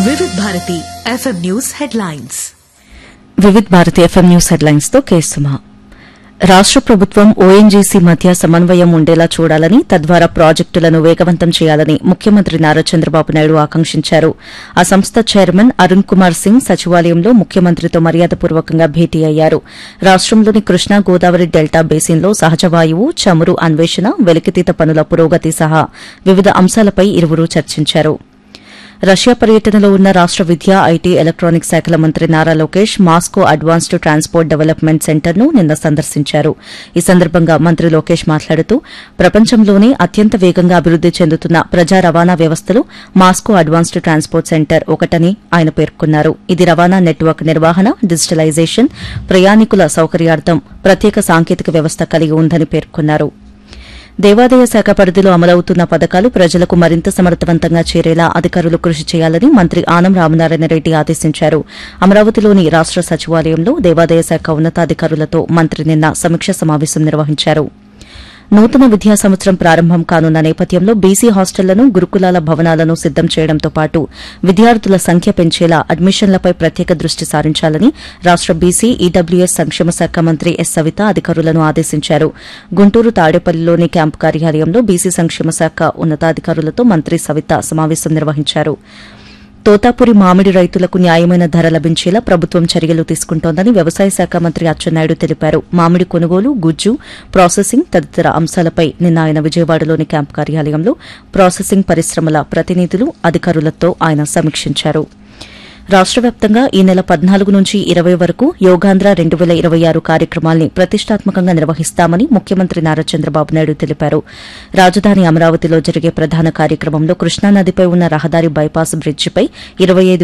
వివిధ Bharati FM news headlines Vividh Bharati FM news headlines తో కేసుమా రాష్ట ప్రభుత్వం ఓఎన్జీసీ మధ్య సమన్వయం ఉండేలా చూడాలని తద్వారా ప్రాజెక్టులను వేగవంతం చేయాలని ముఖ్యమంత్రి నారా చంద్రబాబు నాయుడు ఆకాంక్షించారు ఆ సంస్థ చైర్మన్ అరుణ్ కుమార్ సింగ్ సచివాలయంలో ముఖ్యమంత్రితో మర్యాదపూర్వకంగా భేటీ అయ్యారు రాష్టంలోని కృష్ణా గోదావరి డెల్టా బేసిన్లో సహజ వాయువు చమురు అన్వేషణ వెలికితీత పనుల పురోగతి సహా వివిధ అంశాలపై ఇరువురు చర్చించారు రష్యా పర్యటనలో ఉన్న రాష్ట విద్య ఐటీ ఎలక్ట్రానిక్స్ శాఖల మంత్రి Nara Lokesh Moscow advanced transport development సెంటర్ను నిన్న సందర్శించారు ఈ సందర్భంగా మంత్రి లోకేష్ మాట్లాడుతూ ప్రపంచంలోనే అత్యంత వేగంగా అభివృద్ది చెందుతున్న ప్రజా రవాణా వ్యవస్థలో మాస్కో అడ్వాన్స్డ్ ట్రాన్స్పోర్ట్ సెంటర్ ఒకటని ఆయన పేర్కొన్నారు ఇది రవాణా నెట్వర్క్ నిర్వహణ డిజిటలైజేషన్ ప్రయాణికుల సౌకర్యార్థం ప్రత్యేక సాంకేతిక వ్యవస్థ కలిగి ఉందని పేర్కొన్నారు దేవాదాయ శాఖ పరిధిలో అమలవుతున్న పథకాలు ప్రజలకు మరింత సమర్థవంతంగా చేరేలా అధికారులు కృషి చేయాలని మంత్రి ఆనం రామనారాయణ రెడ్డి ఆదేశించారు అమరావతిలోని రాష్ట సచివాలయంలో దేవాదాయ శాఖ ఉన్నతాధికారులతో మంత్రి నిన్న సమీక్ష సమావేశం నిర్వహించారు నూతన విద్యా సంవత్సరం ప్రారంభం కానున్న నేపథ్యంలో బీసీ హాస్టళ్లను గురుకులాల భవనాలను సిద్దం చేయడంతో పాటు విద్యార్థుల సంఖ్య పెంచేలా అడ్మిషన్లపై ప్రత్యేక దృష్టి సారించాలని రాష్ట బీసీ ఈడబ్ల్యూఎస్ సంక్షేమ శాఖ మంత్రి ఎస్ సవిత అధికారులను ఆదేశించారు గుంటూరు తాడేపల్లిలోని క్యాంపు కార్యాలయంలో బీసీ సంక్షేమ శాఖ ఉన్నతాధికారులతో మంత్రి సవిత సమావేశం నిర్వహించారు తోతాపురి మామిడి రైతులకు న్యాయమైన ధర లభించేలా ప్రభుత్వం చర్యలు తీసుకుంటోందని వ్యవసాయ శాఖ మంత్రి అచ్చెన్నాయుడు తెలిపారు మామిడి కొనుగోలు గుజ్జు ప్రాసెసింగ్ తదితర అంశాలపై నిన్న ఆయన విజయవాడలోని క్యాంపు కార్యాలయంలో ప్రాసెసింగ్ పరిశ్రమల ప్రతినిధులు అధికారులతో ఆయన సమీక్షించారు రాష్ట వ్యాప్తంగా ఈ నెల పద్నాలుగు నుంచి ఇరవై వరకు యోగాంధ్ర రెండు వేల ఇరవై ఆరు కార్యక్రమాల్ని ప్రతిష్టాత్మకంగా నిర్వహిస్తామని ముఖ్యమంత్రి నారా చంద్రబాబు నాయుడు తెలిపారు రాజధాని అమరావతిలో జరిగే ప్రధాన కార్యక్రమంలో కృష్ణానదిపై ఉన్న రహదారి బైపాస్ బ్రిడ్జిపై ఇరవై